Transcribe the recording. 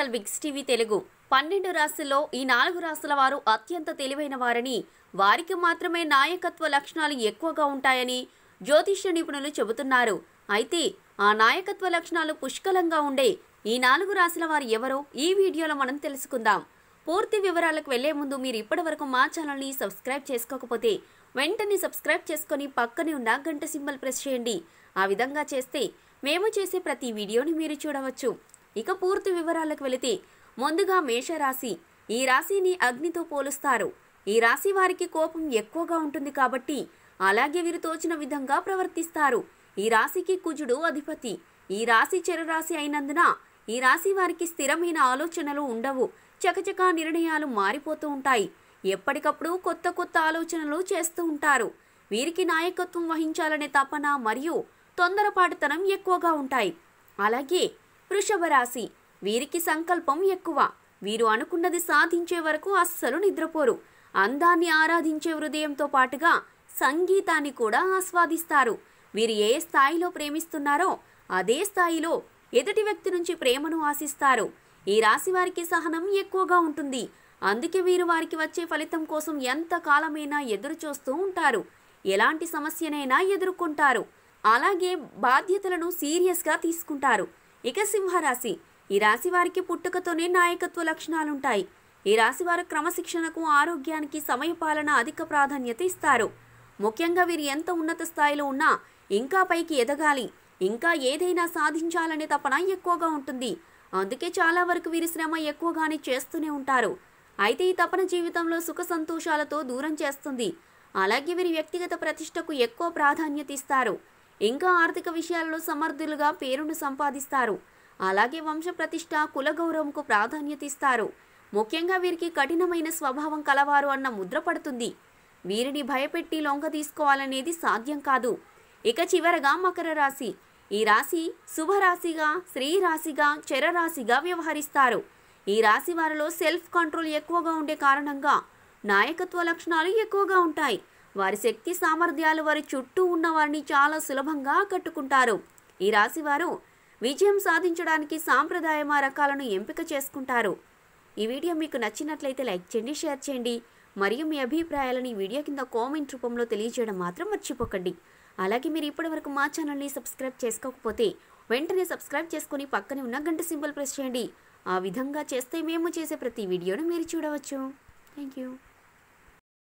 channel Biggs TV Telugu పన్నెండు రాశుల్లో ఈ నాలుగు రాశుల వారు అత్యంత తెలివైన వారని వారికి మాత్రమే నాయకత్వ లక్షణాలు ఎక్కువగా ఉంటాయని జ్యోతిష్య నిపుణులు చెబుతున్నారు అయితే ఆ నాయకత్వ లక్షణాలు పుష్కలంగా ఉండే ఈ నాలుగు రాశుల వారు ఎవరో ఈ వీడియోలో మనం తెలుసుకుందాం పూర్తి వివరాలకు వెళ్లే ముందు మీరు ఇప్పటివరకు మా ఛానల్ని సబ్స్క్రైబ్ చేసుకోకపోతే వెంటనే సబ్స్క్రైబ్ చేసుకొని పక్కనే ఉన్న గంట సింబల్ ప్రెస్ చేయండి ఆ విధంగా చేస్తే మేము చేసే ప్రతి వీడియోని మీరు చూడవచ్చు ఇక పూర్తి వివరాలకు వెళితే ముందుగా మేషరాశి ఈ రాశిని అగ్నితో పోలుస్తారు ఈ రాశి వారికి కోపం ఎక్కువగా ఉంటుంది కాబట్టి అలాగే వీరు తోచిన విధంగా ప్రవర్తిస్తారు ఈ రాశికి కుజుడు అధిపతి ఈ రాశి చెరరాశి అయినందున ఈ రాశి వారికి స్థిరమైన ఆలోచనలు ఉండవు చకచకా నిర్ణయాలు మారిపోతూ ఉంటాయి ఎప్పటికప్పుడు కొత్త కొత్త ఆలోచనలు చేస్తూ ఉంటారు వీరికి నాయకత్వం వహించాలనే తపన మరియు తొందరపాటుతనం ఎక్కువగా ఉంటాయి అలాగే వృషభ రాశి వీరికి సంకల్పం ఎక్కువ వీరు అనుకున్నది సాధించే వరకు అస్సలు నిద్రపోరు అందాన్ని ఆరాధించే హృదయంతో పాటుగా సంగీతాన్ని కూడా ఆస్వాదిస్తారు వీరు ఏ స్థాయిలో ప్రేమిస్తున్నారో అదే స్థాయిలో ఎదుటి వ్యక్తి నుంచి ప్రేమను ఆశిస్తారు ఈ రాశి వారికి సహనం ఎక్కువగా ఉంటుంది అందుకే వీరు వారికి వచ్చే ఫలితం కోసం ఎంత కాలమైనా ఎదురు చూస్తూ ఉంటారు ఎలాంటి సమస్యనైనా ఎదుర్కొంటారు అలాగే బాధ్యతలను సీరియస్గా తీసుకుంటారు ఇక సింహరాశి ఈ రాశి వారికి పుట్టుకతోనే నాయకత్వ లక్షణాలుంటాయి ఈ రాశి వారు క్రమశిక్షణకు ఆరోగ్యానికి సమయపాలన అధిక ప్రాధాన్యత ఇస్తారు ముఖ్యంగా వీరు ఎంత ఉన్నత స్థాయిలో ఉన్నా ఇంకా పైకి ఎదగాలి ఇంకా ఏదైనా సాధించాలనే తపన ఎక్కువగా ఉంటుంది అందుకే చాలా వరకు వీరి శ్రమ ఎక్కువగానే చేస్తూనే ఉంటారు అయితే ఈ తపన జీవితంలో సుఖ సంతోషాలతో దూరం చేస్తుంది అలాగే వీరి వ్యక్తిగత ప్రతిష్టకు ఎక్కువ ప్రాధాన్యత ఇస్తారు ఇంకా ఆర్థిక విషయాలలో సమర్థులుగా పేరును సంపాదిస్తారు అలాగే వంశ ప్రతిష్ట కుల గౌరవంకు ప్రాధాన్యత ఇస్తారు ముఖ్యంగా వీరికి కఠినమైన స్వభావం కలవారు అన్న ముద్ర పడుతుంది వీరిని భయపెట్టి లొంగ తీసుకోవాలనేది సాధ్యం కాదు ఇక చివరగా మకర రాశి ఈ రాశి శుభరాశిగా స్త్రీ రాశిగా చెరరాశిగా వ్యవహరిస్తారు ఈ రాశి వారిలో సెల్ఫ్ కంట్రోల్ ఎక్కువగా ఉండే కారణంగా నాయకత్వ లక్షణాలు ఎక్కువగా ఉంటాయి వారి శక్తి సామర్థ్యాలు వారి చుట్టూ ఉన్న వారిని చాలా సులభంగా ఆకట్టుకుంటారు ఈ రాశి వారు విజయం సాధించడానికి సాంప్రదాయమ రకాలను ఎంపిక చేసుకుంటారు ఈ వీడియో మీకు నచ్చినట్లయితే లైక్ చేయండి షేర్ చేయండి మరియు మీ అభిప్రాయాలను ఈ వీడియో కింద కామెంట్ రూపంలో తెలియజేయడం మాత్రం మర్చిపోకండి అలాగే మీరు ఇప్పటివరకు మా ఛానల్ని సబ్స్క్రైబ్ చేసుకోకపోతే వెంటనే సబ్స్క్రైబ్ చేసుకొని పక్కనే ఉన్న గంట సింబల్ ప్రెస్ చేయండి ఆ విధంగా చేస్తే మేము చేసే ప్రతి వీడియోను మీరు చూడవచ్చు థ్యాంక్ యూ